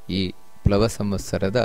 ಈ ಪ್ಲವ ಸಂವತ್ಸರದ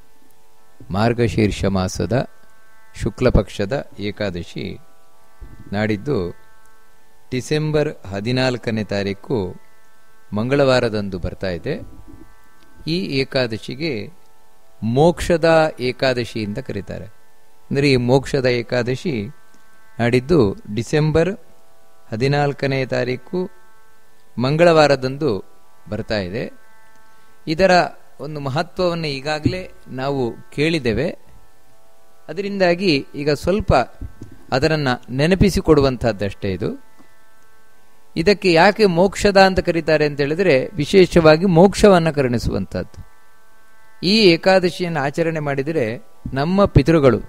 ಮಾರ್ಗಶೀರ್ಷ ಮಾಸದ ಶುಕ್ಲ ಪಕ್ಷದ ಏಕಾದಶಿ ನಾಡಿದ್ದು ಡಿಸೆಂಬರ್ ಹದಿನಾಲ್ಕನೇ ತಾರೀಕು ಮಂಗಳವಾರದಂದು ಬರ್ತಾ ಇದೆ ಈ ಏಕಾದಶಿಗೆ ಮೋಕ್ಷದ ಏಕಾದಶಿ ಅಂತ ಕರೀತಾರೆ ಅಂದರೆ ಈ ಮೋಕ್ಷದ ಏಕಾದಶಿ ನಾಡಿದ್ದು ಡಿಸೆಂಬರ್ ಹದಿನಾಲ್ಕನೇ ತಾರೀಕು ಮಂಗಳವಾರದಂದು ಬರ್ತಾ ಇದೆ ಇದರ ಒಂದು ಮಹತ್ವವನ್ನು ಈಗಾಗಲೇ ನಾವು ಕೇಳಿದ್ದೇವೆ ಅದರಿಂದಾಗಿ ಈಗ ಸ್ವಲ್ಪ ಅದರನ್ನು ನೆನಪಿಸಿಕೊಡುವಂತಹದ್ದಷ್ಟೇ ಇದು ಇದಕ್ಕೆ ಯಾಕೆ ಮೋಕ್ಷದ ಅಂತ ಕರೀತಾರೆ ಅಂತ ಹೇಳಿದ್ರೆ ವಿಶೇಷವಾಗಿ ಮೋಕ್ಷವನ್ನು ಕರುಣಿಸುವಂತಹದ್ದು ಈ ಏಕಾದಶಿಯನ್ನು ಆಚರಣೆ ಮಾಡಿದರೆ ನಮ್ಮ ಪಿತೃಗಳು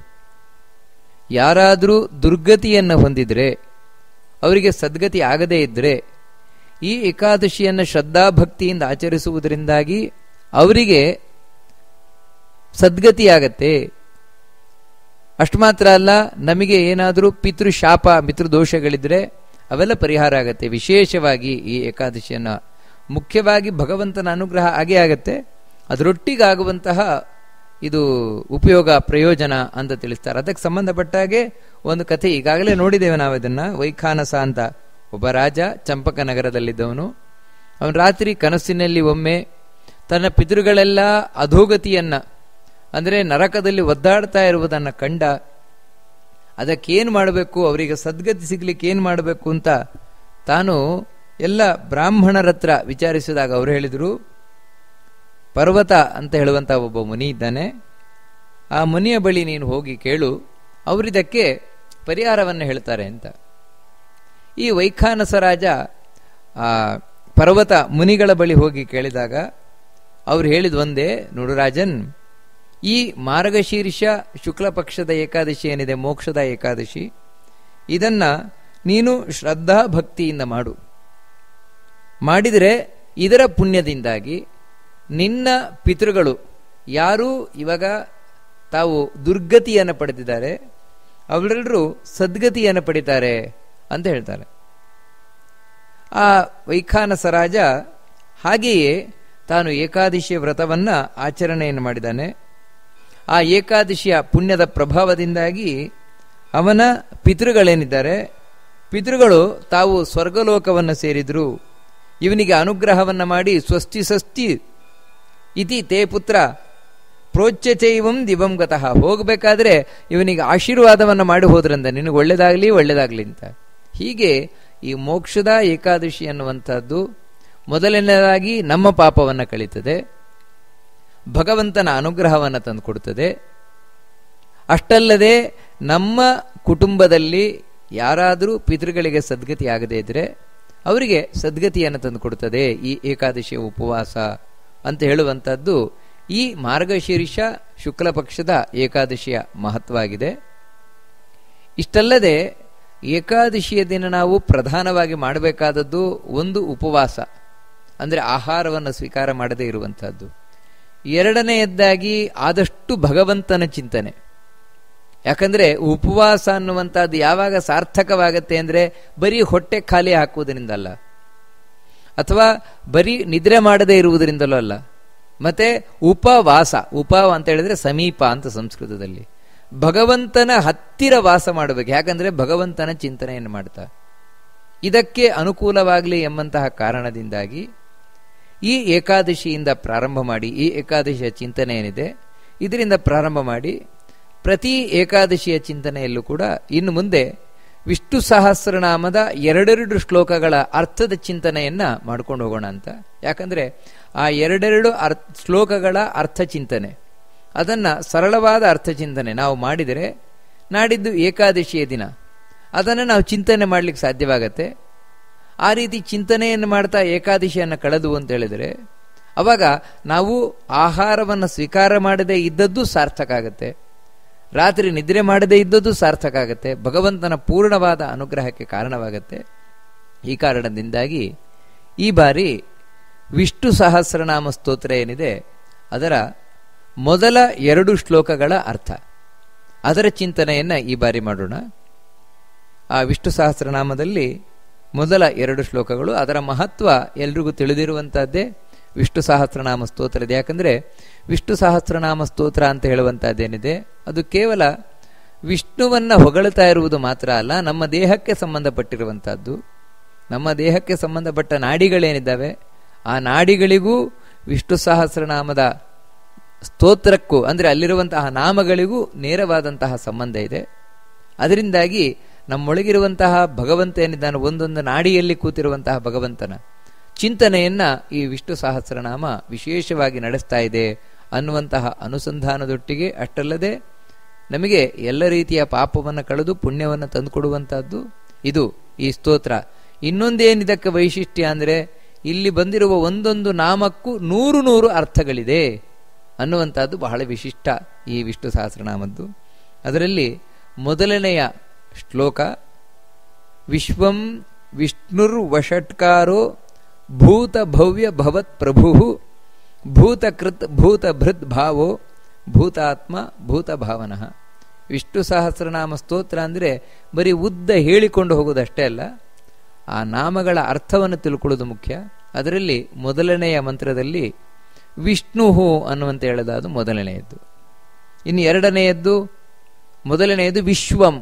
ಯಾರಾದರೂ ದುರ್ಗತಿಯನ್ನು ಹೊಂದಿದರೆ ಅವರಿಗೆ ಸದ್ಗತಿ ಆಗದೇ ಇದ್ದರೆ ಈ ಏಕಾದಶಿಯನ್ನು ಶ್ರದ್ಧಾಭಕ್ತಿಯಿಂದ ಆಚರಿಸುವುದರಿಂದಾಗಿ ಅವರಿಗೆ ಸದ್ಗತಿಯಾಗತ್ತೆ ಅಷ್ಟು ಮಾತ್ರ ಅಲ್ಲ ನಮಗೆ ಏನಾದರೂ ಪಿತೃಶಾಪ ಪಿತೃದೋಷಗಳಿದ್ರೆ ಅವೆಲ್ಲ ಪರಿಹಾರ ಆಗತ್ತೆ ವಿಶೇಷವಾಗಿ ಈ ಏಕಾದಶಿಯನ್ನು ಮುಖ್ಯವಾಗಿ ಭಗವಂತನ ಅನುಗ್ರಹ ಆಗೇ ಆಗತ್ತೆ ಅದರೊಟ್ಟಿಗಾಗುವಂತಹ ಇದು ಉಪಯೋಗ ಪ್ರಯೋಜನ ಅಂತ ತಿಳಿಸ್ತಾರೆ ಅದಕ್ಕೆ ಸಂಬಂಧಪಟ್ಟ ಹಾಗೆ ಒಂದು ಕಥೆ ಈಗಾಗಲೇ ನೋಡಿದ್ದೇವೆ ನಾವು ಇದನ್ನ ವೈಖಾನಸ ಅಂತ ಒಬ್ಬ ರಾಜ ಚಂಪಕ ನಗರದಲ್ಲಿದ್ದವನು ಅವನು ರಾತ್ರಿ ಕನಸಿನಲ್ಲಿ ಒಮ್ಮೆ ತನ್ನ ಪಿತೃಗಳೆಲ್ಲ ಅಧೋಗತಿಯನ್ನ ಅಂದರೆ ನರಕದಲ್ಲಿ ಒದ್ದಾಡ್ತಾ ಇರುವುದನ್ನು ಕಂಡ ಅದಕ್ಕೇನು ಮಾಡಬೇಕು ಅವರಿಗೆ ಸದ್ಗತಿ ಸಿಗ್ಲಿಕ್ಕೆ ಏನು ಮಾಡಬೇಕು ಅಂತ ತಾನು ಎಲ್ಲ ಬ್ರಾಹ್ಮಣರ ಹತ್ರ ವಿಚಾರಿಸಿದಾಗ ಅವರು ಹೇಳಿದರು ಪರ್ವತ ಅಂತ ಹೇಳುವಂಥ ಒಬ್ಬ ಮುನಿ ಇದ್ದಾನೆ ಆ ಮುನಿಯ ಬಳಿ ನೀನು ಹೋಗಿ ಕೇಳು ಅವರಿದಕ್ಕೆ ಪರಿಹಾರವನ್ನು ಹೇಳ್ತಾರೆ ಅಂತ ಈ ವೈಖಾನಸ ರಾಜ ಆ ಪರ್ವತ ಮುನಿಗಳ ಬಳಿ ಹೋಗಿ ಕೇಳಿದಾಗ ಅವ್ರು ಹೇಳಿದ ಒಂದೇ ನೋಡು ರಾಜನ್ ಈ ಮಾರ್ಗಶೀರ್ಷ ಶುಕ್ಲ ಪಕ್ಷದ ಏಕಾದಶಿ ಏನಿದೆ ಮೋಕ್ಷದ ಏಕಾದಶಿ ಇದನ್ನ ನೀನು ಶ್ರದ್ಧಾ ಭಕ್ತಿಯಿಂದ ಮಾಡು ಮಾಡಿದರೆ ಇದರ ಪುಣ್ಯದಿಂದಾಗಿ ನಿನ್ನ ಪಿತೃಗಳು ಯಾರು ಇವಾಗ ತಾವು ದುರ್ಗತಿಯನ್ನು ಪಡೆದಿದ್ದಾರೆ ಅವರೆಲ್ಲರೂ ಸದ್ಗತಿಯನ್ನು ಪಡಿತಾರೆ ಅಂತ ಹೇಳ್ತಾರೆ ಆ ವೈಖಾನಸ ರಾಜ ಹಾಗೆಯೇ ತಾನು ಏಕಾದಶಿಯ ವ್ರತವನ್ನ ಆಚರಣೆಯನ್ನು ಮಾಡಿದ್ದಾನೆ ಆ ಏಕಾದಶಿಯ ಪುಣ್ಯದ ಪ್ರಭಾವದಿಂದಾಗಿ ಅವನ ಪಿತೃಗಳೇನಿದ್ದಾರೆ ಪಿತೃಗಳು ತಾವು ಸ್ವರ್ಗಲೋಕವನ್ನು ಸೇರಿದ್ರು ಇವನಿಗೆ ಅನುಗ್ರಹವನ್ನ ಮಾಡಿ ಸ್ವಸ್ತಿ ಸ್ವಸ್ತಿ ಇತಿ ತೇ ಪುತ್ರ ಪ್ರೋಚ್ಯಚೈವಂ ದಿವಂ ಗತಃ ಹೋಗಬೇಕಾದ್ರೆ ಇವನಿಗೆ ಆಶೀರ್ವಾದವನ್ನು ಮಾಡಿ ಹೋದ್ರಂದ ನಿನಗೆ ಒಳ್ಳೇದಾಗ್ಲಿ ಒಳ್ಳೇದಾಗ್ಲಿ ಅಂತ ಹೀಗೆ ಈ ಮೋಕ್ಷದ ಏಕಾದಶಿ ಅನ್ನುವಂಥದ್ದು ಮೊದಲನೇದಾಗಿ ನಮ್ಮ ಪಾಪವನ್ನು ಕಳೀತದೆ ಭಗವಂತನ ಅನುಗ್ರಹವನ್ನು ತಂದುಕೊಡುತ್ತದೆ ಅಷ್ಟಲ್ಲದೆ ನಮ್ಮ ಕುಟುಂಬದಲ್ಲಿ ಯಾರಾದರೂ ಪಿತೃಗಳಿಗೆ ಸದ್ಗತಿ ಆಗದೇ ಇದ್ರೆ ಅವರಿಗೆ ಸದ್ಗತಿಯನ್ನು ತಂದುಕೊಡುತ್ತದೆ ಈ ಏಕಾದಶಿಯ ಉಪವಾಸ ಅಂತ ಹೇಳುವಂಥದ್ದು ಈ ಮಾರ್ಗಶೀರ್ಷ ಶುಕ್ಲ ಪಕ್ಷದ ಏಕಾದಶಿಯ ಮಹತ್ವವಾಗಿದೆ ಇಷ್ಟಲ್ಲದೆ ಏಕಾದಶಿಯ ದಿನ ನಾವು ಪ್ರಧಾನವಾಗಿ ಮಾಡಬೇಕಾದದ್ದು ಒಂದು ಉಪವಾಸ ಅಂದರೆ ಆಹಾರವನ್ನು ಸ್ವೀಕಾರ ಮಾಡದೇ ಇರುವಂತಹದ್ದು ಎರಡನೆಯದ್ದಾಗಿ ಆದಷ್ಟು ಭಗವಂತನ ಚಿಂತನೆ ಯಾಕಂದ್ರೆ ಉಪವಾಸ ಅನ್ನುವಂಥದ್ದು ಯಾವಾಗ ಸಾರ್ಥಕವಾಗತ್ತೆ ಅಂದ್ರೆ ಬರೀ ಹೊಟ್ಟೆ ಖಾಲಿ ಹಾಕುವುದರಿಂದಲ್ಲ ಅಥವಾ ಬರೀ ನಿದ್ರೆ ಮಾಡದೇ ಇರುವುದರಿಂದಲೂ ಅಲ್ಲ ಮತ್ತೆ ಉಪವಾಸ ಉಪ ಅಂತ ಹೇಳಿದ್ರೆ ಸಮೀಪ ಅಂತ ಸಂಸ್ಕೃತದಲ್ಲಿ ಭಗವಂತನ ಹತ್ತಿರ ವಾಸ ಮಾಡಬೇಕು ಯಾಕಂದ್ರೆ ಭಗವಂತನ ಚಿಂತನೆಯನ್ನು ಮಾಡ್ತಾ ಇದಕ್ಕೆ ಅನುಕೂಲವಾಗಲಿ ಎಂಬಂತಹ ಕಾರಣದಿಂದಾಗಿ ಈ ಏಕಾದಶಿಯಿಂದ ಪ್ರಾರಂಭ ಮಾಡಿ ಈ ಏಕಾದಶಿಯ ಚಿಂತನೆ ಏನಿದೆ ಇದರಿಂದ ಪ್ರಾರಂಭ ಮಾಡಿ ಪ್ರತಿ ಏಕಾದಶಿಯ ಚಿಂತನೆಯಲ್ಲೂ ಕೂಡ ಇನ್ನು ಮುಂದೆ ವಿಷ್ಣು ಸಹಸ್ರನಾಮದ ಎರಡೆರಡು ಶ್ಲೋಕಗಳ ಅರ್ಥದ ಚಿಂತನೆಯನ್ನ ಮಾಡ್ಕೊಂಡು ಹೋಗೋಣ ಅಂತ ಯಾಕಂದ್ರೆ ಆ ಎರಡೆರಡು ಅರ್ಥ ಶ್ಲೋಕಗಳ ಅರ್ಥ ಚಿಂತನೆ ಅದನ್ನ ಸರಳವಾದ ಅರ್ಥ ಚಿಂತನೆ ನಾವು ಮಾಡಿದರೆ ನಾಡಿದ್ದು ಏಕಾದಶಿಯ ದಿನ ಅದನ್ನು ನಾವು ಚಿಂತನೆ ಮಾಡ್ಲಿಕ್ಕೆ ಸಾಧ್ಯವಾಗತ್ತೆ ಆ ರೀತಿ ಚಿಂತನೆಯನ್ನು ಮಾಡ್ತಾ ಏಕಾದಶಿಯನ್ನು ಕಳೆದು ಅಂತ ಹೇಳಿದರೆ ಅವಾಗ ನಾವು ಆಹಾರವನ್ನು ಸ್ವೀಕಾರ ಮಾಡದೇ ಇದ್ದದ್ದು ಸಾರ್ಥಕ ಆಗತ್ತೆ ರಾತ್ರಿ ನಿದ್ರೆ ಮಾಡದೇ ಇದ್ದದ್ದು ಸಾರ್ಥಕ ಆಗತ್ತೆ ಭಗವಂತನ ಪೂರ್ಣವಾದ ಅನುಗ್ರಹಕ್ಕೆ ಕಾರಣವಾಗತ್ತೆ ಈ ಕಾರಣದಿಂದಾಗಿ ಈ ಬಾರಿ ವಿಷ್ಣು ಸಹಸ್ರನಾಮ ಸ್ತೋತ್ರ ಏನಿದೆ ಅದರ ಮೊದಲ ಎರಡು ಶ್ಲೋಕಗಳ ಅರ್ಥ ಅದರ ಚಿಂತನೆಯನ್ನ ಈ ಬಾರಿ ಮಾಡೋಣ ಆ ವಿಷ್ಣು ಸಹಸ್ರನಾಮದಲ್ಲಿ ಮೊದಲ ಎರಡು ಶ್ಲೋಕಗಳು ಅದರ ಮಹತ್ವ ಎಲ್ರಿಗೂ ತಿಳಿದಿರುವಂತಹದ್ದೇ ವಿಷ್ಣು ಸಹಸ್ರನಾಮ ಸ್ತೋತ್ರ ಇದೆ ಯಾಕಂದ್ರೆ ವಿಷ್ಣು ಸಹಸ್ರನಾಮ ಸ್ತೋತ್ರ ಅಂತ ಹೇಳುವಂತಹದ್ದೇನಿದೆ ಅದು ಕೇವಲ ವಿಷ್ಣುವನ್ನ ಹೊಗಳ್ತಾ ಇರುವುದು ಮಾತ್ರ ಅಲ್ಲ ನಮ್ಮ ದೇಹಕ್ಕೆ ಸಂಬಂಧಪಟ್ಟಿರುವಂತಹದ್ದು ನಮ್ಮ ದೇಹಕ್ಕೆ ಸಂಬಂಧಪಟ್ಟ ನಾಡಿಗಳೇನಿದ್ದಾವೆ ಆ ನಾಡಿಗಳಿಗೂ ವಿಷ್ಣು ಸಹಸ್ರನಾಮದ ಸ್ತೋತ್ರಕ್ಕೂ ಅಂದರೆ ಅಲ್ಲಿರುವಂತಹ ನಾಮಗಳಿಗೂ ನೇರವಾದಂತಹ ಸಂಬಂಧ ಇದೆ ಅದರಿಂದಾಗಿ ನಮ್ಮೊಳಗಿರುವಂತಹ ಭಗವಂತ ಏನಿದ್ದಾನೆ ಒಂದೊಂದು ನಾಡಿಯಲ್ಲಿ ಕೂತಿರುವಂತಹ ಭಗವಂತನ ಚಿಂತನೆಯನ್ನ ಈ ವಿಷ್ಣು ಸಹಸ್ರನಾಮ ವಿಶೇಷವಾಗಿ ನಡೆಸ್ತಾ ಇದೆ ಅನ್ನುವಂತಹ ಅನುಸಂಧಾನದೊಟ್ಟಿಗೆ ಅಷ್ಟಲ್ಲದೆ ನಮಗೆ ಎಲ್ಲ ರೀತಿಯ ಪಾಪವನ್ನು ಕಳೆದು ಪುಣ್ಯವನ್ನು ತಂದುಕೊಡುವಂತಹದ್ದು ಇದು ಈ ಸ್ತೋತ್ರ ಇನ್ನೊಂದೇನಿದಕ್ಕೆ ವೈಶಿಷ್ಟ್ಯ ಅಂದರೆ ಇಲ್ಲಿ ಬಂದಿರುವ ಒಂದೊಂದು ನಾಮಕ್ಕೂ ನೂರು ನೂರು ಅರ್ಥಗಳಿದೆ ಅನ್ನುವಂಥದ್ದು ಬಹಳ ವಿಶಿಷ್ಟ ಈ ವಿಷ್ಣು ಸಹಸ್ರನಾಮದ್ದು ಅದರಲ್ಲಿ ಮೊದಲನೆಯ ಶ್ಲೋಕ ವಿಶ್ವಂ ವಿಷ್ಣುರ್ವಷಟ್ಕಾರೋ ಭೂತ ಭವ್ಯ ಭವತ್ ಪ್ರಭು ಭೂತಕೃತ್ ಭೂತಭೃತ್ ಭಾವೋ ಭೂತಾತ್ಮ ಭೂತ ಭಾವನಃ ವಿಷ್ಣು ಸಹಸ್ರನಾಮ ಸ್ತೋತ್ರ ಅಂದರೆ ಬರೀ ಉದ್ದ ಹೇಳಿಕೊಂಡು ಹೋಗೋದಷ್ಟೇ ಅಲ್ಲ ಆ ನಾಮಗಳ ಅರ್ಥವನ್ನು ತಿಳ್ಕೊಳ್ಳೋದು ಮುಖ್ಯ ಅದರಲ್ಲಿ ಮೊದಲನೆಯ ಮಂತ್ರದಲ್ಲಿ ವಿಷ್ಣು ಅನ್ನುವಂತ ಹೇಳೋದು ಅದು ಮೊದಲನೆಯದ್ದು ಇನ್ನು ಎರಡನೆಯದ್ದು ಮೊದಲನೆಯದು ವಿಶ್ವಂ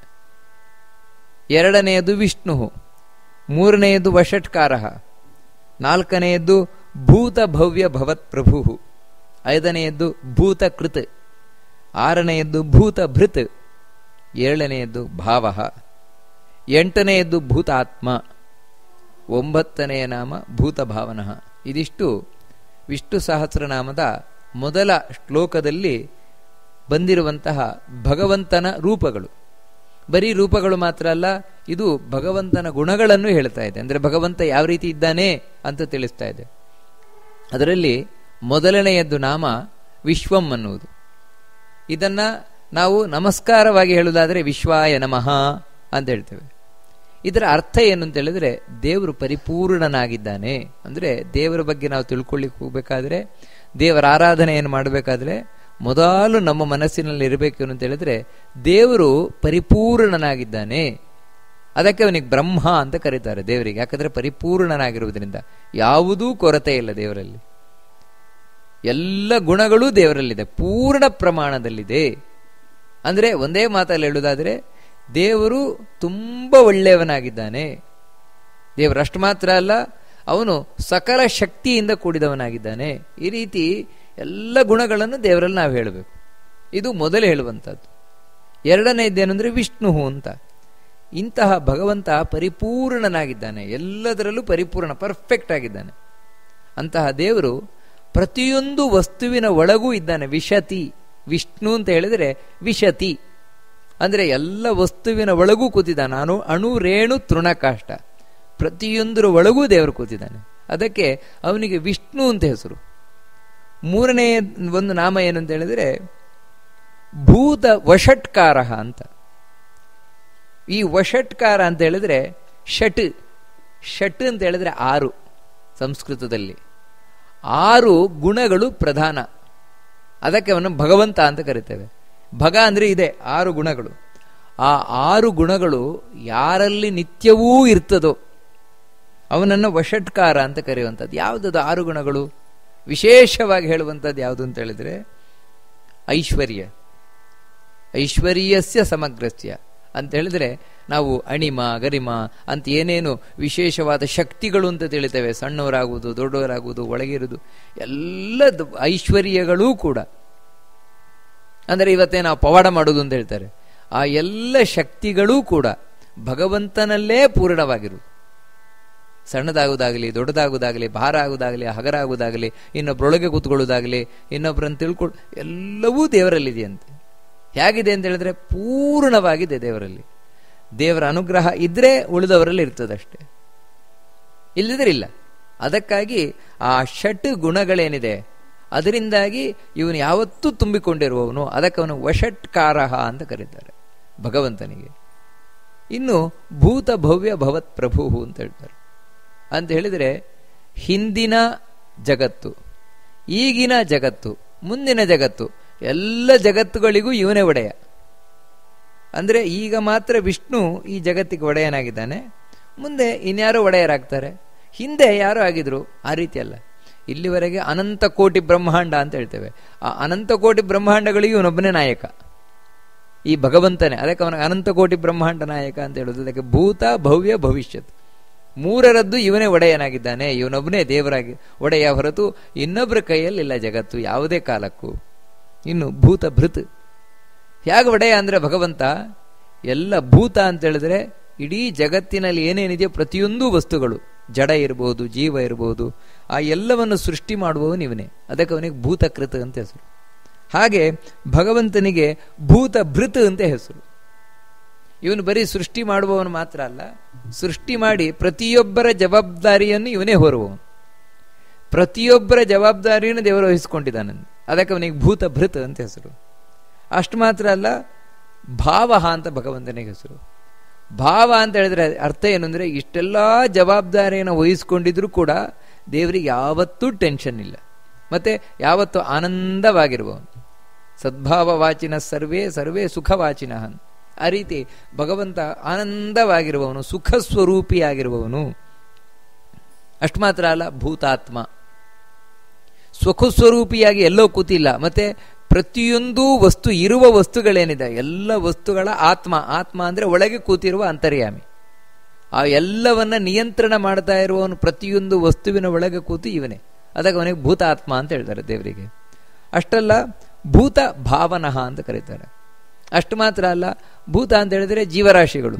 ಎರಡನೆಯದು ವಿಷ್ಣು ಮೂರನೆಯದು ವಷಟ್ಕಾರ ನಾಲ್ಕನೆಯದ್ದು ಭೂತ ಭವ್ಯ ಭವತ್ ಪ್ರಭು ಐದನೆಯದ್ದು ಭೂತಕೃತ್ ಆರನೆಯದ್ದು ಭೂತ ಭೃತ್ ಏಳನೆಯದ್ದು ಭಾವ ಎಂಟನೆಯದ್ದು ಭೂತಾತ್ಮ ಒಂಬತ್ತನೆಯ ನಾಮ ಭೂತ ಭಾವನಃ ಇದಿಷ್ಟು ವಿಷ್ಣು ಸಹಸ್ರನಾಮದ ಮೊದಲ ಶ್ಲೋಕದಲ್ಲಿ ಬಂದಿರುವಂತಹ ಭಗವಂತನ ರೂಪಗಳು ಬರೀ ರೂಪಗಳು ಮಾತ್ರ ಅಲ್ಲ ಇದು ಭಗವಂತನ ಗುಣಗಳನ್ನು ಹೇಳ್ತಾ ಇದೆ ಅಂದರೆ ಭಗವಂತ ಯಾವ ರೀತಿ ಇದ್ದಾನೆ ಅಂತ ತಿಳಿಸ್ತಾ ಇದೆ ಅದರಲ್ಲಿ ಮೊದಲನೆಯದ್ದು ನಾಮ ವಿಶ್ವಂ ಅನ್ನುವುದು ಇದನ್ನ ನಾವು ನಮಸ್ಕಾರವಾಗಿ ಹೇಳುವುದಾದರೆ ವಿಶ್ವಾಯ ನಮಃ ಅಂತ ಹೇಳ್ತೇವೆ ಇದರ ಅರ್ಥ ಏನು ಅಂತ ಹೇಳಿದ್ರೆ ದೇವರು ಪರಿಪೂರ್ಣನಾಗಿದ್ದಾನೆ ಅಂದ್ರೆ ದೇವರ ಬಗ್ಗೆ ನಾವು ತಿಳ್ಕೊಳ್ಳಿಕ್ಕೆ ಹೋಗ್ಬೇಕಾದ್ರೆ ದೇವರ ಆರಾಧನೆಯನ್ನು ಮಾಡಬೇಕಾದ್ರೆ ಮೊದಲು ನಮ್ಮ ಮನಸ್ಸಿನಲ್ಲಿ ಇರಬೇಕು ಅಂತ ಹೇಳಿದ್ರೆ ದೇವರು ಪರಿಪೂರ್ಣನಾಗಿದ್ದಾನೆ ಅದಕ್ಕೆ ಅವನಿಗೆ ಬ್ರಹ್ಮ ಅಂತ ಕರೀತಾರೆ ದೇವರಿಗೆ ಯಾಕಂದ್ರೆ ಪರಿಪೂರ್ಣನಾಗಿರುವುದರಿಂದ ಯಾವುದೂ ಕೊರತೆ ಇಲ್ಲ ದೇವರಲ್ಲಿ ಎಲ್ಲ ಗುಣಗಳೂ ದೇವರಲ್ಲಿದೆ ಪೂರ್ಣ ಪ್ರಮಾಣದಲ್ಲಿದೆ ಅಂದ್ರೆ ಒಂದೇ ಮಾತಲ್ಲಿ ಹೇಳುವುದಾದ್ರೆ ದೇವರು ತುಂಬಾ ಒಳ್ಳೆಯವನಾಗಿದ್ದಾನೆ ದೇವರಷ್ಟು ಮಾತ್ರ ಅಲ್ಲ ಅವನು ಸಕಲ ಶಕ್ತಿಯಿಂದ ಕೂಡಿದವನಾಗಿದ್ದಾನೆ ಈ ರೀತಿ ಎಲ್ಲ ಗುಣಗಳನ್ನು ದೇವರಲ್ಲಿ ನಾವು ಹೇಳಬೇಕು ಇದು ಮೊದಲು ಹೇಳುವಂಥದ್ದು ಎರಡನೇದ್ದೇನೆಂದ್ರೆ ವಿಷ್ಣು ಅಂತ ಇಂತಹ ಭಗವಂತ ಪರಿಪೂರ್ಣನಾಗಿದ್ದಾನೆ ಎಲ್ಲದರಲ್ಲೂ ಪರಿಪೂರ್ಣ ಪರ್ಫೆಕ್ಟ್ ಆಗಿದ್ದಾನೆ ಅಂತಹ ದೇವರು ಪ್ರತಿಯೊಂದು ವಸ್ತುವಿನ ಒಳಗೂ ಇದ್ದಾನೆ ವಿಶತಿ ವಿಷ್ಣು ಅಂತ ಹೇಳಿದ್ರೆ ವಿಶತಿ ಅಂದ್ರೆ ಎಲ್ಲ ವಸ್ತುವಿನ ಒಳಗೂ ಕೂತಿದ್ದಾನೆ ನಾನು ಅಣು ರೇಣು ತೃಣಕಾಷ್ಟ ಪ್ರತಿಯೊಂದರ ಒಳಗೂ ದೇವರು ಕೂತಿದ್ದಾನೆ ಅದಕ್ಕೆ ಅವನಿಗೆ ವಿಷ್ಣು ಅಂತ ಹೆಸರು ಮೂರನೇ ಒಂದು ನಾಮ ಏನು ಅಂತ ಹೇಳಿದ್ರೆ ಭೂತ ವಷಟ್ಕಾರ ಅಂತ ಈ ವಷಟ್ಕಾರ ಅಂತ ಹೇಳಿದ್ರೆ ಷಟ್ ಷಟ್ ಅಂತ ಹೇಳಿದ್ರೆ ಆರು ಸಂಸ್ಕೃತದಲ್ಲಿ ಆರು ಗುಣಗಳು ಪ್ರಧಾನ ಅದಕ್ಕೆ ಅವನು ಭಗವಂತ ಅಂತ ಕರಿತೇವೆ ಭಗ ಅಂದ್ರೆ ಇದೆ ಆರು ಗುಣಗಳು ಆ ಆರು ಗುಣಗಳು ಯಾರಲ್ಲಿ ನಿತ್ಯವೂ ಇರ್ತದೋ ಅವನನ್ನು ವಷಟ್ಕಾರ ಅಂತ ಕರೆಯುವಂಥದ್ದು ಯಾವುದದು ಆರು ಗುಣಗಳು ವಿಶೇಷವಾಗಿ ಹೇಳುವಂಥದ್ದು ಯಾವುದು ಅಂತ ಹೇಳಿದ್ರೆ ಐಶ್ವರ್ಯ ಐಶ್ವರ್ಯಸ್ಯ ಸಮಗ್ರಸ್ಯ ಅಂತ ಹೇಳಿದ್ರೆ ನಾವು ಅಣಿಮ ಗರಿಮ ಅಂತ ಏನೇನು ವಿಶೇಷವಾದ ಶಕ್ತಿಗಳು ಅಂತ ತಿಳಿತೇವೆ ಸಣ್ಣವರಾಗುವುದು ದೊಡ್ಡವರಾಗುವುದು ಒಳಗಿರುವುದು ಎಲ್ಲ ಐಶ್ವರ್ಯಗಳೂ ಕೂಡ ಅಂದರೆ ಇವತ್ತೇ ನಾವು ಪವಾಡ ಮಾಡುವುದು ಅಂತ ಹೇಳ್ತಾರೆ ಆ ಎಲ್ಲ ಶಕ್ತಿಗಳೂ ಕೂಡ ಭಗವಂತನಲ್ಲೇ ಪೂರ್ಣವಾಗಿರುವುದು ಸಣ್ಣದಾಗುವುದಾಗಲಿ ದೊಡ್ಡದಾಗುವುದಾಗಲಿ ಭಾರ ಆಗುವುದಾಗಲಿ ಹಗರ ಆಗುವುದಾಗಲಿ ಇನ್ನೊಬ್ಬರೊಳಗೆ ಕೂತ್ಕೊಳ್ಳೋದಾಗಲಿ ಇನ್ನೊಬ್ಬರನ್ನು ತಿಳ್ಕೊಳ್ಳ ಎಲ್ಲವೂ ದೇವರಲ್ಲಿದೆಯಂತೆ ಹೇಗಿದೆ ಅಂತ ಹೇಳಿದ್ರೆ ಪೂರ್ಣವಾಗಿದೆ ದೇವರಲ್ಲಿ ದೇವರ ಅನುಗ್ರಹ ಇದ್ರೆ ಉಳಿದವರಲ್ಲಿ ಇರ್ತದಷ್ಟೇ ಇಲ್ಲದಿದ್ರೆ ಇಲ್ಲ ಅದಕ್ಕಾಗಿ ಆ ಷಟ್ ಗುಣಗಳೇನಿದೆ ಅದರಿಂದಾಗಿ ಇವನು ಯಾವತ್ತೂ ತುಂಬಿಕೊಂಡಿರುವವನು ಅದಕ್ಕೆ ಅವನು ವಷಟ್ಕಾರಹ ಅಂತ ಕರೀತಾರೆ ಭಗವಂತನಿಗೆ ಇನ್ನು ಭೂತ ಭವ್ಯ ಭವತ್ ಪ್ರಭು ಅಂತ ಹೇಳ್ತಾರೆ ಅಂತ ಹೇಳಿದರೆ ಹಿಂದಿನ ಜಗತ್ತು ಈಗಿನ ಜಗತ್ತು ಮುಂದಿನ ಜಗತ್ತು ಎಲ್ಲ ಜಗತ್ತುಗಳಿಗೂ ಇವನೇ ಒಡೆಯ ಅಂದ್ರೆ ಈಗ ಮಾತ್ರ ವಿಷ್ಣು ಈ ಜಗತ್ತಿಗೆ ಒಡೆಯನಾಗಿದ್ದಾನೆ ಮುಂದೆ ಇನ್ಯಾರೋ ಒಡೆಯರಾಗ್ತಾರೆ ಹಿಂದೆ ಯಾರೋ ಆಗಿದ್ರು ಆ ರೀತಿ ಅಲ್ಲ ಇಲ್ಲಿವರೆಗೆ ಅನಂತ ಕೋಟಿ ಬ್ರಹ್ಮಾಂಡ ಅಂತ ಹೇಳ್ತೇವೆ ಆ ಅನಂತ ಕೋಟಿ ಬ್ರಹ್ಮಾಂಡಗಳಿಗೆ ಇವನೊಬ್ಬನೇ ನಾಯಕ ಈ ಭಗವಂತನೇ ಅದಕ್ಕೆ ಅವನ ಅನಂತ ಕೋಟಿ ಬ್ರಹ್ಮಾಂಡ ನಾಯಕ ಅಂತ ಹೇಳುದು ಅದಕ್ಕೆ ಭೂತ ಭವ್ಯ ಭವಿಷ್ಯತ್ ಮೂರರದ್ದು ಇವನೇ ಒಡೆಯನಾಗಿದ್ದಾನೆ ಇವನೊಬ್ಬನೇ ದೇವರಾಗಿ ಒಡೆಯ ಹೊರತು ಇನ್ನೊಬ್ಬರ ಕೈಯಲ್ಲಿಲ್ಲ ಜಗತ್ತು ಯಾವುದೇ ಕಾಲಕ್ಕೂ ಇನ್ನು ಭೂತ ಭೃತ್ ಹೇಗೆ ಒಡೆಯ ಅಂದ್ರೆ ಭಗವಂತ ಎಲ್ಲ ಭೂತ ಅಂತ ಹೇಳಿದ್ರೆ ಇಡೀ ಜಗತ್ತಿನಲ್ಲಿ ಏನೇನಿದೆಯೋ ಪ್ರತಿಯೊಂದು ವಸ್ತುಗಳು ಜಡ ಇರಬಹುದು ಜೀವ ಇರಬಹುದು ಆ ಎಲ್ಲವನ್ನು ಸೃಷ್ಟಿ ಮಾಡುವವನು ಇವನೇ ಅದಕ್ಕೆ ಅವನಿಗೆ ಭೂತಕೃತ ಅಂತ ಹೆಸರು ಹಾಗೆ ಭಗವಂತನಿಗೆ ಭೂತ ಭೃತ್ ಅಂತ ಹೆಸರು ಇವನು ಬರೀ ಸೃಷ್ಟಿ ಮಾಡುವವನು ಮಾತ್ರ ಅಲ್ಲ ಸೃಷ್ಟಿ ಮಾಡಿ ಪ್ರತಿಯೊಬ್ಬರ ಜವಾಬ್ದಾರಿಯನ್ನು ಇವನೇ ಹೊರುವವನು ಪ್ರತಿಯೊಬ್ಬರ ಜವಾಬ್ದಾರಿಯನ್ನು ದೇವರು ವಹಿಸಿಕೊಂಡಿದ್ದಾನೆ ಅದಕ್ಕೆ ಅವನಿಗೆ ಭೂತ ಭೃತ್ ಅಂತ ಹೆಸರು ಅಷ್ಟು ಮಾತ್ರ ಅಲ್ಲ ಭಾವ ಅಂತ ಭಗವಂತನಿಗೆ ಹೆಸರು ಭಾವ ಅಂತ ಹೇಳಿದ್ರೆ ಅರ್ಥ ಏನು ಅಂದ್ರೆ ಇಷ್ಟೆಲ್ಲ ಜವಾಬ್ದಾರಿಯನ್ನು ವಹಿಸ್ಕೊಂಡಿದ್ರು ಕೂಡ ದೇವರಿಗೆ ಯಾವತ್ತೂ ಟೆನ್ಷನ್ ಇಲ್ಲ ಮತ್ತೆ ಯಾವತ್ತೂ ಆನಂದವಾಗಿರುವವನು ಸದ್ಭಾವ ವಾಚಿನ ಸರ್ವೇ ಸರ್ವೇ ಸುಖವಾಚಿನ ಆ ರೀತಿ ಭಗವಂತ ಆನಂದವಾಗಿರುವವನು ಸುಖ ಸ್ವರೂಪಿಯಾಗಿರುವವನು ಅಷ್ಟು ಮಾತ್ರ ಅಲ್ಲ ಭೂತಾತ್ಮ ಸ್ವಖ ಸ್ವರೂಪಿಯಾಗಿ ಎಲ್ಲೋ ಕೂತಿಲ್ಲ ಮತ್ತೆ ಪ್ರತಿಯೊಂದು ವಸ್ತು ಇರುವ ವಸ್ತುಗಳೇನಿದೆ ಎಲ್ಲ ವಸ್ತುಗಳ ಆತ್ಮ ಆತ್ಮ ಅಂದ್ರೆ ಒಳಗೆ ಕೂತಿರುವ ಅಂತರ್ಯಾಮಿ ಆ ಎಲ್ಲವನ್ನ ನಿಯಂತ್ರಣ ಮಾಡ್ತಾ ಇರುವವನು ಪ್ರತಿಯೊಂದು ವಸ್ತುವಿನ ಒಳಗೆ ಕೂತು ಇವನೇ ಅದಕ್ಕೆ ಅವನಿಗೆ ಭೂತಾತ್ಮ ಅಂತ ಹೇಳ್ತಾರೆ ದೇವರಿಗೆ ಅಷ್ಟಲ್ಲ ಭೂತ ಭಾವನಃ ಅಂತ ಕರೀತಾರೆ ಅಷ್ಟು ಮಾತ್ರ ಅಲ್ಲ ಭೂತ ಅಂತ ಹೇಳಿದ್ರೆ ಜೀವರಾಶಿಗಳು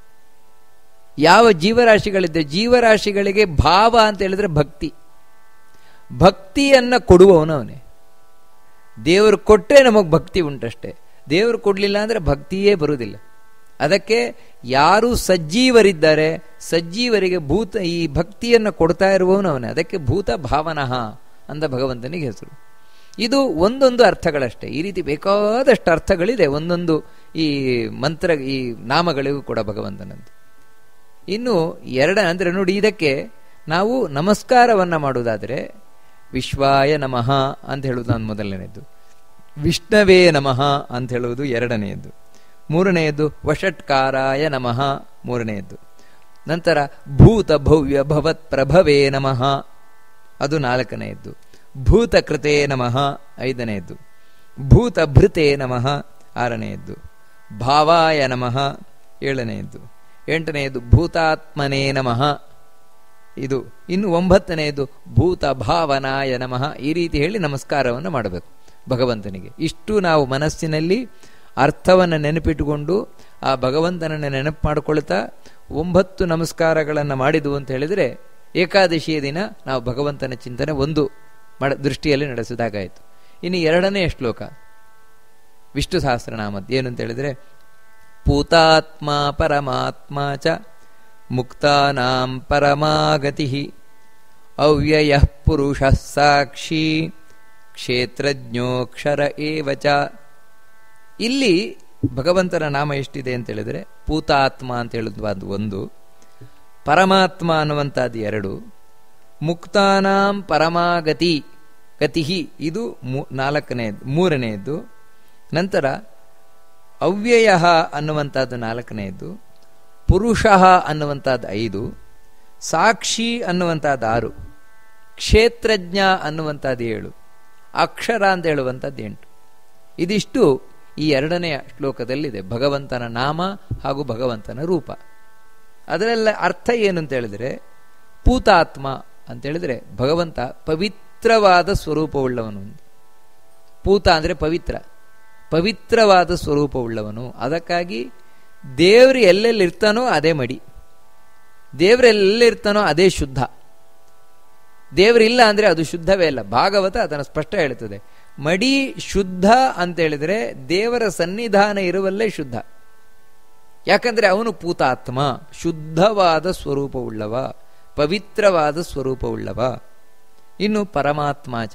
ಯಾವ ಜೀವರಾಶಿಗಳಿದ್ದೆ ಜೀವರಾಶಿಗಳಿಗೆ ಭಾವ ಅಂತ ಹೇಳಿದ್ರೆ ಭಕ್ತಿ ಭಕ್ತಿಯನ್ನ ಕೊಡುವವನು ಅವನೇ ದೇವರು ಕೊಟ್ಟರೆ ನಮಗೆ ಭಕ್ತಿ ಉಂಟಷ್ಟೇ ದೇವರು ಕೊಡಲಿಲ್ಲ ಅಂದ್ರೆ ಭಕ್ತಿಯೇ ಬರುವುದಿಲ್ಲ ಅದಕ್ಕೆ ಯಾರು ಸಜ್ಜೀವರಿದ್ದಾರೆ ಸಜ್ಜೀವರಿಗೆ ಭೂತ ಈ ಭಕ್ತಿಯನ್ನು ಕೊಡ್ತಾ ಇರುವವನು ಅವನೇ ಅದಕ್ಕೆ ಭೂತ ಭಾವನಃ ಅಂದ ಭಗವಂತನಿಗೆ ಹೆಸರು ಇದು ಒಂದೊಂದು ಅರ್ಥಗಳಷ್ಟೇ ಈ ರೀತಿ ಬೇಕಾದಷ್ಟು ಅರ್ಥಗಳಿದೆ ಒಂದೊಂದು ಈ ಮಂತ್ರ ಈ ನಾಮಗಳಿಗೂ ಕೂಡ ಭಗವಂತನಂದು ಇನ್ನು ಎರಡ ಅಂದ್ರೆ ನೋಡಿ ಇದಕ್ಕೆ ನಾವು ನಮಸ್ಕಾರವನ್ನ ಮಾಡುವುದಾದರೆ ವಿಶ್ವಾಯ ನಮಃ ಅಂತ ಹೇಳುವುದು ನಾನು ಮೊದಲನೆಯದು ವಿಷ್ಣವೇ ನಮಃ ಅಂತ ಹೇಳುವುದು ಎರಡನೆಯದ್ದು ಮೂರನೆಯದ್ದು ವಷಟ್ಕಾರಾಯ ನಮಃ ಮೂರನೆಯದ್ದು ನಂತರ ಭೂತ ಭವ್ಯ ಭವತ್ ಪ್ರಭವೇ ನಮಃ ಅದು ನಾಲ್ಕನೆಯದ್ದು ಭೂತಕೃತೆ ನಮಃ ಐದನೆಯದ್ದು ಭೂತ ಭೃತೆ ನಮಃ ಆರನೆಯದ್ದು ಭಾವಾಯ ನಮಃ ಏಳನೆಯದ್ದು ಎಂಟನೆಯದು ಭೂತಾತ್ಮನೇ ನಮಃ ಇದು ಇನ್ನು ಒಂಬತ್ತನೆಯದು ಭೂತ ಭಾವನಾಯ ನಮಃ ಈ ರೀತಿ ಹೇಳಿ ನಮಸ್ಕಾರವನ್ನು ಮಾಡಬೇಕು ಭಗವಂತನಿಗೆ ಇಷ್ಟು ನಾವು ಮನಸ್ಸಿನಲ್ಲಿ ಅರ್ಥವನ್ನು ನೆನಪಿಟ್ಟುಕೊಂಡು ಆ ಭಗವಂತನನ್ನು ನೆನಪು ಮಾಡಿಕೊಳ್ತಾ ಒಂಬತ್ತು ನಮಸ್ಕಾರಗಳನ್ನು ಮಾಡಿದ್ವು ಅಂತ ಹೇಳಿದರೆ ಏಕಾದಶಿಯ ದಿನ ನಾವು ಭಗವಂತನ ಚಿಂತನೆ ಒಂದು ಮಾಡ ದೃಷ್ಟಿಯಲ್ಲಿ ನಡೆಸಿದಾಗಾಯಿತು ಇನ್ನು ಎರಡನೇ ಶ್ಲೋಕ ವಿಷ್ಣು ಸಹಸ್ರನಾಮದ್ ಏನು ಅಂತ ಹೇಳಿದ್ರೆ ಪೂತಾತ್ಮ ಪರಮಾತ್ಮ ಚ ಮುಕ್ತಾನಾಂ ಪರಮಾಗತಿ ಅವ್ಯಯ ಪುರುಷ ಸಾಕ್ಷಿ ಕ್ಷೇತ್ರಜ್ಞೋಕ್ಷರ ಏವಚ ಇಲ್ಲಿ ಭಗವಂತನ ನಾಮ ಎಷ್ಟಿದೆ ಅಂತ ಹೇಳಿದ್ರೆ ಪೂತಾತ್ಮ ಅಂತ ಹೇಳುವುದು ಒಂದು ಪರಮಾತ್ಮ ಅನ್ನುವಂಥದ್ದು ಎರಡು ಮುಕ್ತಾನಾಂ ಪರಮಾಗತಿ ಗತಿ ಇದು ನಾಲ್ಕನೆಯದು ಮೂರನೆಯದ್ದು ನಂತರ ಅವ್ಯಯ ಅನ್ನುವಂಥದ್ದು ನಾಲ್ಕನೆಯದ್ದು ಪುರುಷ ಅನ್ನುವಂಥದ್ದು ಐದು ಸಾಕ್ಷಿ ಅನ್ನುವಂಥದ್ದು ಆರು ಕ್ಷೇತ್ರಜ್ಞ ಅನ್ನುವಂಥದ್ದು ಏಳು ಅಕ್ಷರ ಅಂತ ಹೇಳುವಂಥದ್ದು ಎಂಟು ಇದಿಷ್ಟು ಈ ಎರಡನೆಯ ಶ್ಲೋಕದಲ್ಲಿದೆ ಭಗವಂತನ ನಾಮ ಹಾಗೂ ಭಗವಂತನ ರೂಪ ಅದರೆಲ್ಲ ಅರ್ಥ ಏನು ಅಂತ ಹೇಳಿದ್ರೆ ಪೂತಾತ್ಮ ಅಂತ ಹೇಳಿದ್ರೆ ಭಗವಂತ ಪವಿತ್ರವಾದ ಸ್ವರೂಪವುಳ್ಳವನು ಪೂತ ಅಂದ್ರೆ ಪವಿತ್ರ ಪವಿತ್ರವಾದ ಸ್ವರೂಪವುಳ್ಳವನು ಅದಕ್ಕಾಗಿ ದೇವರು ಎಲ್ಲೆಲ್ಲಿ ಇರ್ತಾನೋ ಅದೇ ಮಡಿ ದೇವರು ಎಲ್ಲೆಲ್ಲಿರ್ತಾನೋ ಅದೇ ಶುದ್ಧ ದೇವರಿಲ್ಲ ಅಂದ್ರೆ ಅದು ಶುದ್ಧವೇ ಅಲ್ಲ ಭಾಗವತ ಅದನ್ನು ಸ್ಪಷ್ಟ ಹೇಳುತ್ತದೆ ಮಡಿ ಶುದ್ಧ ಅಂತ ಹೇಳಿದ್ರೆ ದೇವರ ಸನ್ನಿಧಾನ ಇರುವಲ್ಲೇ ಶುದ್ಧ ಯಾಕಂದ್ರೆ ಅವನು ಪೂತಾತ್ಮ ಶುದ್ಧವಾದ ಸ್ವರೂಪವುಳ್ಳವ ಪವಿತ್ರವಾದ ಸ್ವರೂಪವುಳ್ಳವ ಇನ್ನು ಪರಮಾತ್ಮಾಚ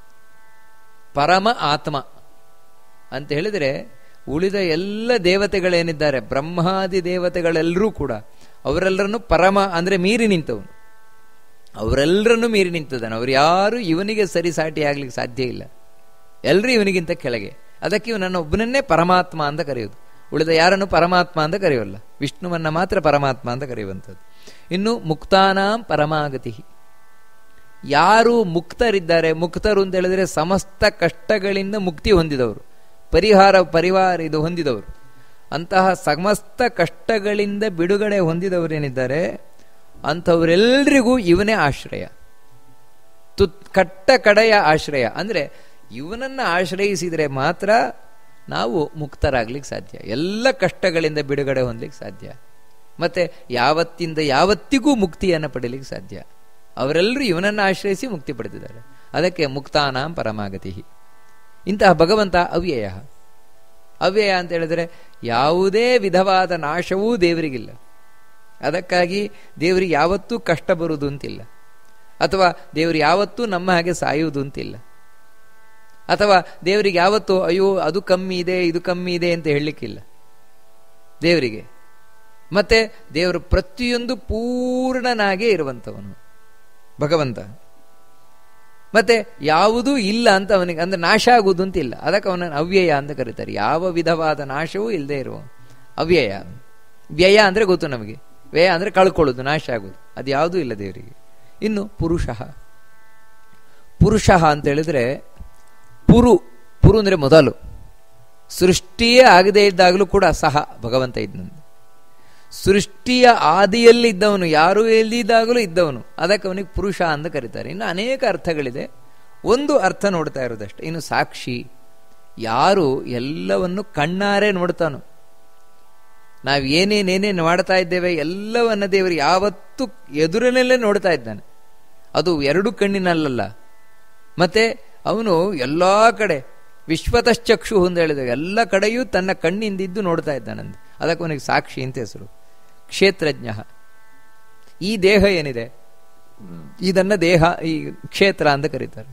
ಪರಮ ಆತ್ಮ ಅಂತ ಹೇಳಿದ್ರೆ ಉಳಿದ ಎಲ್ಲ ದೇವತೆಗಳೇನಿದ್ದಾರೆ ಬ್ರಹ್ಮಾದಿ ದೇವತೆಗಳೆಲ್ಲರೂ ಕೂಡ ಅವರೆಲ್ಲರನ್ನು ಪರಮ ಅಂದ್ರೆ ಮೀರಿ ನಿಂತವನು ಅವರೆಲ್ಲರನ್ನು ಮೀರಿ ನಿಂತಿದ್ದಾನೆ ಅವ್ರು ಯಾರು ಇವನಿಗೆ ಸರಿಸಾಟಿ ಆಗ್ಲಿಕ್ಕೆ ಸಾಧ್ಯ ಇಲ್ಲ ಎಲ್ಲರೂ ಇವನಿಗಿಂತ ಕೆಳಗೆ ಅದಕ್ಕೆ ಇವನನ್ನು ಒಬ್ಬನನ್ನೇ ಪರಮಾತ್ಮ ಅಂತ ಕರೆಯೋದು ಉಳಿದ ಯಾರನ್ನು ಪರಮಾತ್ಮ ಅಂತ ಕರೆಯೋಲ್ಲ ವಿಷ್ಣುವನ್ನ ಮಾತ್ರ ಪರಮಾತ್ಮ ಅಂತ ಕರೆಯುವಂಥದ್ದು ಇನ್ನು ಮುಕ್ತಾನಾಂ ಪರಮಾಗತಿ ಯಾರು ಮುಕ್ತರಿದ್ದಾರೆ ಮುಕ್ತರು ಅಂತ ಹೇಳಿದ್ರೆ ಸಮಸ್ತ ಕಷ್ಟಗಳಿಂದ ಮುಕ್ತಿ ಹೊಂದಿದವರು ಪರಿಹಾರ ಪರಿವಾರ ಇದು ಹೊಂದಿದವರು ಅಂತಹ ಸಮಸ್ತ ಕಷ್ಟಗಳಿಂದ ಬಿಡುಗಡೆ ಹೊಂದಿದವರೇನಿದ್ದಾರೆ ಅಂಥವರೆಲ್ಲರಿಗೂ ಇವನೇ ಆಶ್ರಯ ತುತ್ ಕಟ್ಟ ಕಡೆಯ ಆಶ್ರಯ ಅಂದರೆ ಇವನನ್ನು ಆಶ್ರಯಿಸಿದರೆ ಮಾತ್ರ ನಾವು ಮುಕ್ತರಾಗ್ಲಿಕ್ಕೆ ಸಾಧ್ಯ ಎಲ್ಲ ಕಷ್ಟಗಳಿಂದ ಬಿಡುಗಡೆ ಹೊಂದಲಿಕ್ಕೆ ಸಾಧ್ಯ ಮತ್ತೆ ಯಾವತ್ತಿಂದ ಯಾವತ್ತಿಗೂ ಮುಕ್ತಿಯನ್ನು ಪಡೀಲಿಕ್ಕೆ ಸಾಧ್ಯ ಅವರೆಲ್ಲರೂ ಇವನನ್ನು ಆಶ್ರಯಿಸಿ ಮುಕ್ತಿ ಪಡೆದಿದ್ದಾರೆ ಅದಕ್ಕೆ ಮುಕ್ತಾನಾಂ ಪರಮಾಗತಿ ಇಂತಹ ಭಗವಂತ ಅವ್ಯಯ ಅವ್ಯಯ ಅಂತ ಹೇಳಿದ್ರೆ ಯಾವುದೇ ವಿಧವಾದ ನಾಶವೂ ದೇವರಿಗಿಲ್ಲ ಅದಕ್ಕಾಗಿ ದೇವರಿಗೆ ಯಾವತ್ತೂ ಕಷ್ಟ ಬರುವುದು ಅಂತಿಲ್ಲ ಅಥವಾ ದೇವರು ಯಾವತ್ತೂ ನಮ್ಮ ಹಾಗೆ ಸಾಯುವುದು ಅಂತಿಲ್ಲ ಅಥವಾ ದೇವರಿಗೆ ಯಾವತ್ತೂ ಅಯ್ಯೋ ಅದು ಕಮ್ಮಿ ಇದೆ ಇದು ಕಮ್ಮಿ ಇದೆ ಅಂತ ಹೇಳಲಿಕ್ಕಿಲ್ಲ ದೇವರಿಗೆ ಮತ್ತೆ ದೇವರು ಪ್ರತಿಯೊಂದು ಪೂರ್ಣನಾಗೇ ಇರುವಂಥವನು ಭಗವಂತ ಮತ್ತೆ ಯಾವುದೂ ಇಲ್ಲ ಅಂತ ಅವನಿಗೆ ಅಂದ್ರೆ ನಾಶ ಆಗುವುದು ಅಂತ ಇಲ್ಲ ಅದಕ್ಕೆ ಅವನನ್ನು ಅವ್ಯಯ ಅಂತ ಕರೀತಾರೆ ಯಾವ ವಿಧವಾದ ನಾಶವೂ ಇಲ್ಲದೆ ಇರುವ ಅವ್ಯಯ ವ್ಯಯ ಅಂದ್ರೆ ಗೊತ್ತು ನಮಗೆ ವ್ಯಯ ಅಂದ್ರೆ ಕಳ್ಕೊಳ್ಳೋದು ನಾಶ ಆಗುದು ಅದು ಯಾವುದೂ ಇಲ್ಲ ದೇವರಿಗೆ ಇನ್ನು ಪುರುಷ ಪುರುಷ ಅಂತ ಹೇಳಿದ್ರೆ ಪುರು ಪುರು ಅಂದ್ರೆ ಮೊದಲು ಸೃಷ್ಟಿಯೇ ಆಗದೇ ಇದ್ದಾಗಲೂ ಕೂಡ ಸಹ ಭಗವಂತ ಇದ್ದಂತೆ ಸೃಷ್ಟಿಯ ಆದಿಯಲ್ಲಿ ಇದ್ದವನು ಯಾರು ಎಲ್ಲಿದ್ದಾಗಲೂ ಇದ್ದವನು ಅದಕ್ಕೆ ಅವನಿಗೆ ಪುರುಷ ಅಂತ ಕರೀತಾರೆ ಇನ್ನು ಅನೇಕ ಅರ್ಥಗಳಿದೆ ಒಂದು ಅರ್ಥ ನೋಡ್ತಾ ಇರೋದಷ್ಟೇ ಇನ್ನು ಸಾಕ್ಷಿ ಯಾರು ಎಲ್ಲವನ್ನು ಕಣ್ಣಾರೆ ನೋಡ್ತಾನೋ ನಾವು ಏನೇನೇನೇನು ಮಾಡ್ತಾ ಇದ್ದೇವೆ ಎಲ್ಲವನ್ನ ದೇವರು ಯಾವತ್ತೂ ಎದುರಿನಲ್ಲೇ ನೋಡ್ತಾ ಇದ್ದಾನೆ ಅದು ಎರಡು ಕಣ್ಣಿನಲ್ಲಲ್ಲ ಮತ್ತೆ ಅವನು ಎಲ್ಲಾ ಕಡೆ ವಿಶ್ವತಶ್ಚಕ್ಷು ಅಂತ ಹೇಳಿದಾಗ ಎಲ್ಲ ಕಡೆಯೂ ತನ್ನ ಕಣ್ಣಿಂದಿದ್ದು ನೋಡ್ತಾ ಇದ್ದಾನಂತೆ ಅದಕ್ಕೆ ಅವನಿಗೆ ಸಾಕ್ಷಿ ಅಂತ ಹೆಸರು ಕ್ಷೇತ್ರಜ್ಞ ಈ ದೇಹ ಏನಿದೆ ಇದನ್ನ ದೇಹ ಈ ಕ್ಷೇತ್ರ ಅಂತ ಕರೀತಾರೆ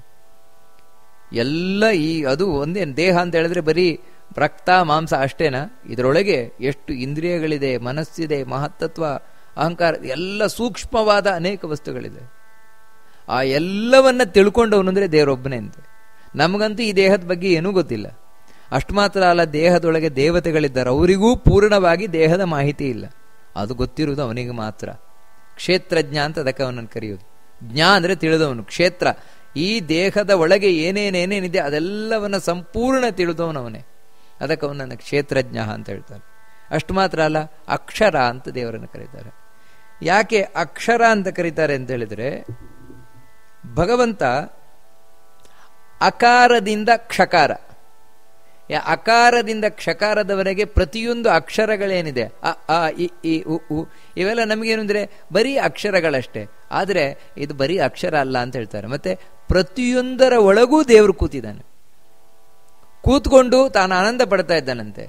ಎಲ್ಲ ಈ ಅದು ಒಂದೇ ದೇಹ ಅಂತ ಹೇಳಿದ್ರೆ ಬರೀ ರಕ್ತ ಮಾಂಸ ಅಷ್ಟೇನಾ ಇದರೊಳಗೆ ಎಷ್ಟು ಇಂದ್ರಿಯಗಳಿದೆ ಮನಸ್ಸಿದೆ ಮಹತ್ತತ್ವ ಅಹಂಕಾರ ಎಲ್ಲ ಸೂಕ್ಷ್ಮವಾದ ಅನೇಕ ವಸ್ತುಗಳಿದೆ ಆ ಎಲ್ಲವನ್ನ ತಿಳ್ಕೊಂಡವನು ಅಂದ್ರೆ ದೇವರೊಬ್ಬನೇ ಅಂತೆ ನಮಗಂತೂ ಈ ದೇಹದ ಬಗ್ಗೆ ಏನೂ ಗೊತ್ತಿಲ್ಲ ಅಷ್ಟು ಮಾತ್ರ ಅಲ್ಲ ದೇಹದೊಳಗೆ ದೇವತೆಗಳಿದ್ದಾರೆ ಅವರಿಗೂ ಪೂರ್ಣವಾಗಿ ದೇಹದ ಮಾಹಿತಿ ಇಲ್ಲ ಅದು ಗೊತ್ತಿರುವುದು ಅವನಿಗೆ ಮಾತ್ರ ಕ್ಷೇತ್ರಜ್ಞ ಅಂತ ಅದಕ್ಕೆ ಅವನನ್ನು ಕರೆಯುವುದು ಜ್ಞ ಅಂದ್ರೆ ತಿಳಿದವನು ಕ್ಷೇತ್ರ ಈ ದೇಹದ ಒಳಗೆ ಏನೇನೇನೇನಿದೆ ಅದೆಲ್ಲವನ್ನ ಸಂಪೂರ್ಣ ತಿಳಿದವನವನೇ ಅದಕ್ಕೆ ಅವನನ್ನು ಕ್ಷೇತ್ರಜ್ಞ ಅಂತ ಹೇಳ್ತಾರೆ ಅಷ್ಟು ಮಾತ್ರ ಅಲ್ಲ ಅಕ್ಷರ ಅಂತ ದೇವರನ್ನು ಕರೀತಾರೆ ಯಾಕೆ ಅಕ್ಷರ ಅಂತ ಕರೀತಾರೆ ಅಂತ ಹೇಳಿದ್ರೆ ಭಗವಂತ ಅಕಾರದಿಂದ ಕ್ಷಕಾರ ಅಕಾರದಿಂದ ಕ್ಷಕಾರದವರೆಗೆ ಪ್ರತಿಯೊಂದು ಅಕ್ಷರಗಳೇನಿದೆ ಅ ಆ ಇ ಈ ಉ ಉ ಇವೆಲ್ಲ ನಮಗೇನು ಅಂದ್ರೆ ಬರೀ ಅಕ್ಷರಗಳಷ್ಟೇ ಆದರೆ ಇದು ಬರೀ ಅಕ್ಷರ ಅಲ್ಲ ಅಂತ ಹೇಳ್ತಾರೆ ಮತ್ತೆ ಪ್ರತಿಯೊಂದರ ಒಳಗೂ ದೇವರು ಕೂತಿದ್ದಾನೆ ಕೂತ್ಕೊಂಡು ತಾನು ಆನಂದ ಪಡ್ತಾ ಇದ್ದಾನಂತೆ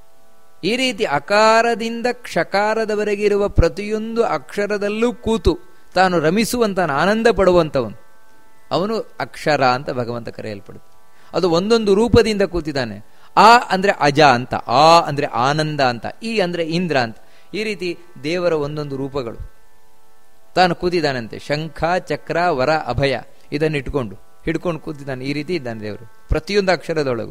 ಈ ರೀತಿ ಅಕಾರದಿಂದ ಕ್ಷಕಾರದವರೆಗೆ ಇರುವ ಪ್ರತಿಯೊಂದು ಅಕ್ಷರದಲ್ಲೂ ಕೂತು ತಾನು ರಮಿಸುವಂತ ಆನಂದ ಪಡುವಂಥವನು ಅವನು ಅಕ್ಷರ ಅಂತ ಭಗವಂತ ಕರೆಯಲ್ಪಡುತ್ತೆ ಅದು ಒಂದೊಂದು ರೂಪದಿಂದ ಕೂತಿದ್ದಾನೆ ಆ ಅಂದ್ರೆ ಅಜ ಅಂತ ಆ ಅಂದ್ರೆ ಆನಂದ ಅಂತ ಈ ಅಂದ್ರೆ ಇಂದ್ರ ಅಂತ ಈ ರೀತಿ ದೇವರ ಒಂದೊಂದು ರೂಪಗಳು ತಾನು ಕೂತಿದ್ದಾನಂತೆ ಶಂಖ ಚಕ್ರ ವರ ಅಭಯ ಇದನ್ನು ಇಟ್ಕೊಂಡು ಹಿಡ್ಕೊಂಡು ಕೂತಿದ್ದಾನೆ ಈ ರೀತಿ ಇದ್ದಾನೆ ದೇವರು ಪ್ರತಿಯೊಂದು ಅಕ್ಷರದೊಳಗು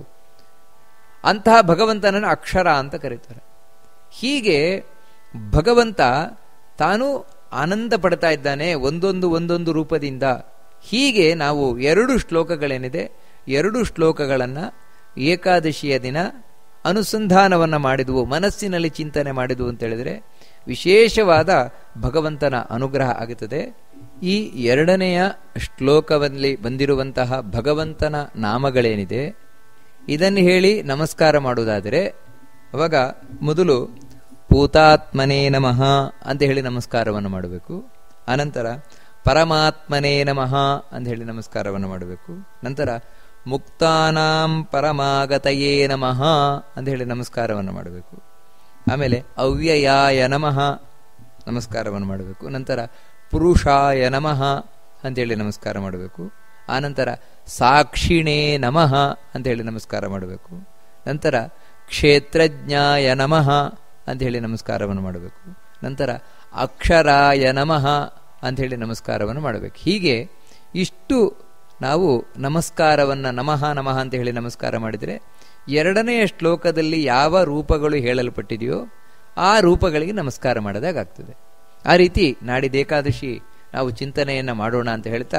ಅಂತಹ ಭಗವಂತನನ್ನು ಅಕ್ಷರ ಅಂತ ಕರೀತಾರೆ ಹೀಗೆ ಭಗವಂತ ತಾನು ಆನಂದ ಪಡ್ತಾ ಇದ್ದಾನೆ ಒಂದೊಂದು ಒಂದೊಂದು ರೂಪದಿಂದ ಹೀಗೆ ನಾವು ಎರಡು ಶ್ಲೋಕಗಳೇನಿದೆ ಎರಡು ಶ್ಲೋಕಗಳನ್ನು ಏಕಾದಶಿಯ ದಿನ ಅನುಸಂಧಾನವನ್ನು ಮಾಡಿದವು ಮನಸ್ಸಿನಲ್ಲಿ ಚಿಂತನೆ ಮಾಡಿದವು ಅಂತ ಹೇಳಿದ್ರೆ ವಿಶೇಷವಾದ ಭಗವಂತನ ಅನುಗ್ರಹ ಆಗುತ್ತದೆ ಈ ಎರಡನೆಯ ಶ್ಲೋಕದಲ್ಲಿ ಬಂದಿರುವಂತಹ ಭಗವಂತನ ನಾಮಗಳೇನಿದೆ ಇದನ್ನು ಹೇಳಿ ನಮಸ್ಕಾರ ಮಾಡುವುದಾದರೆ ಅವಾಗ ಮೊದಲು ಪೂತಾತ್ಮನೇ ನಮಃ ಅಂತ ಹೇಳಿ ನಮಸ್ಕಾರವನ್ನು ಮಾಡಬೇಕು ಅನಂತರ ಪರಮಾತ್ಮನೇ ನಮಃ ಅಂತ ಹೇಳಿ ನಮಸ್ಕಾರವನ್ನು ಮಾಡಬೇಕು ನಂತರ ಮುಕ್ತಾನಾಂ ಪರಮಾಗತಯೇ ನಮಃ ಅಂತ ಹೇಳಿ ನಮಸ್ಕಾರವನ್ನು ಮಾಡಬೇಕು ಆಮೇಲೆ ಅವ್ಯಯಾಯ ನಮಃ ನಮಸ್ಕಾರವನ್ನು ಮಾಡಬೇಕು ನಂತರ ಪುರುಷಾಯ ನಮಃ ಅಂತೇಳಿ ನಮಸ್ಕಾರ ಮಾಡಬೇಕು ಆನಂತರ ಸಾಕ್ಷಿಣೇ ನಮಃ ಅಂತ ಹೇಳಿ ನಮಸ್ಕಾರ ಮಾಡಬೇಕು ನಂತರ ಕ್ಷೇತ್ರಜ್ಞಾಯ ನಮಃ ಅಂತ ಹೇಳಿ ನಮಸ್ಕಾರವನ್ನು ಮಾಡಬೇಕು ನಂತರ ಅಕ್ಷರಾಯ ನಮಃ ಅಂತ ಹೇಳಿ ನಮಸ್ಕಾರವನ್ನು ಮಾಡಬೇಕು ಹೀಗೆ ಇಷ್ಟು ನಾವು ನಮಸ್ಕಾರವನ್ನು ನಮಃ ನಮಃ ಅಂತ ಹೇಳಿ ನಮಸ್ಕಾರ ಮಾಡಿದರೆ ಎರಡನೆಯ ಶ್ಲೋಕದಲ್ಲಿ ಯಾವ ರೂಪಗಳು ಹೇಳಲ್ಪಟ್ಟಿದೆಯೋ ಆ ರೂಪಗಳಿಗೆ ನಮಸ್ಕಾರ ಮಾಡಿದಾಗಾಗ್ತದೆ ಆ ರೀತಿ ನಾಡಿದ ಏಕಾದಶಿ ನಾವು ಚಿಂತನೆಯನ್ನು ಮಾಡೋಣ ಅಂತ ಹೇಳ್ತಾ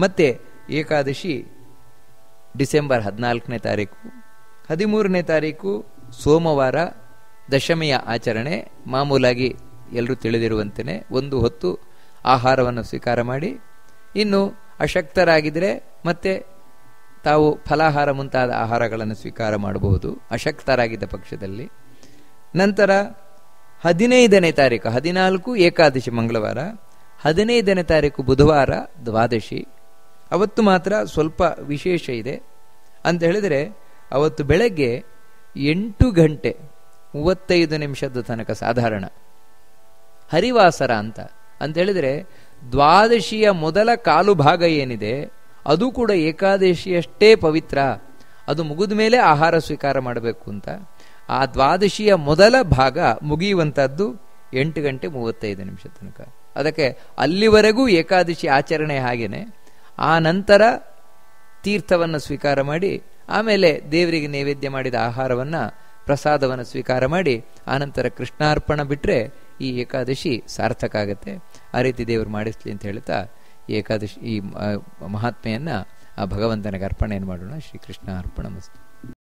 ಮತ್ತೆ ಏಕಾದಶಿ ಡಿಸೆಂಬರ್ ಹದಿನಾಲ್ಕನೇ ತಾರೀಕು ಹದಿಮೂರನೇ ತಾರೀಕು ಸೋಮವಾರ ದಶಮಿಯ ಆಚರಣೆ ಮಾಮೂಲಾಗಿ ಎಲ್ಲರೂ ತಿಳಿದಿರುವಂತೆಯೇ ಒಂದು ಹೊತ್ತು ಆಹಾರವನ್ನು ಸ್ವೀಕಾರ ಮಾಡಿ ಇನ್ನು ಅಶಕ್ತರಾಗಿದ್ದರೆ ಮತ್ತೆ ತಾವು ಫಲಾಹಾರ ಮುಂತಾದ ಆಹಾರಗಳನ್ನು ಸ್ವೀಕಾರ ಮಾಡಬಹುದು ಅಶಕ್ತರಾಗಿದ್ದ ಪಕ್ಷದಲ್ಲಿ ನಂತರ ಹದಿನೈದನೇ ತಾರೀಕು ಹದಿನಾಲ್ಕು ಏಕಾದಶಿ ಮಂಗಳವಾರ ಹದಿನೈದನೇ ತಾರೀಕು ಬುಧವಾರ ದ್ವಾದಶಿ ಅವತ್ತು ಮಾತ್ರ ಸ್ವಲ್ಪ ವಿಶೇಷ ಇದೆ ಅಂತ ಹೇಳಿದರೆ ಅವತ್ತು ಬೆಳಗ್ಗೆ ಎಂಟು ಗಂಟೆ ಮೂವತ್ತೈದು ನಿಮಿಷದ ತನಕ ಸಾಧಾರಣ ಹರಿವಾಸರ ಅಂತ ಅಂತ ಹೇಳಿದರೆ ದ್ವಾದಶಿಯ ಮೊದಲ ಕಾಲು ಭಾಗ ಏನಿದೆ ಅದು ಕೂಡ ಏಕಾದಶಿಯಷ್ಟೇ ಪವಿತ್ರ ಅದು ಮುಗಿದ ಮೇಲೆ ಆಹಾರ ಸ್ವೀಕಾರ ಮಾಡಬೇಕು ಅಂತ ಆ ದ್ವಾದಶಿಯ ಮೊದಲ ಭಾಗ ಮುಗಿಯುವಂಥದ್ದು ಎಂಟು ಗಂಟೆ ಮೂವತ್ತೈದು ನಿಮಿಷ ತನಕ ಅದಕ್ಕೆ ಅಲ್ಲಿವರೆಗೂ ಏಕಾದಶಿ ಆಚರಣೆ ಹಾಗೇನೆ ಆ ನಂತರ ತೀರ್ಥವನ್ನು ಸ್ವೀಕಾರ ಮಾಡಿ ಆಮೇಲೆ ದೇವರಿಗೆ ನೈವೇದ್ಯ ಮಾಡಿದ ಆಹಾರವನ್ನು ಪ್ರಸಾದವನ್ನು ಸ್ವೀಕಾರ ಮಾಡಿ ಆನಂತರ ಕೃಷ್ಣಾರ್ಪಣ ಬಿಟ್ಟರೆ ಈ ಏಕಾದಶಿ ಸಾರ್ಥಕ ಆಗುತ್ತೆ ಆ ರೀತಿ ದೇವರು ಮಾಡಿಸ್ಲಿ ಅಂತ ಹೇಳ್ತಾ ಈ ಏಕಾದಶಿ ಈ ಮಹಾತ್ಮೆಯನ್ನು ಆ ಭಗವಂತನಿಗೆ ಅರ್ಪಣೆಯನ್ನು ಮಾಡೋಣ ಶ್ರೀಕೃಷ್ಣ ಅರ್ಪಣ ಮಸ್ತು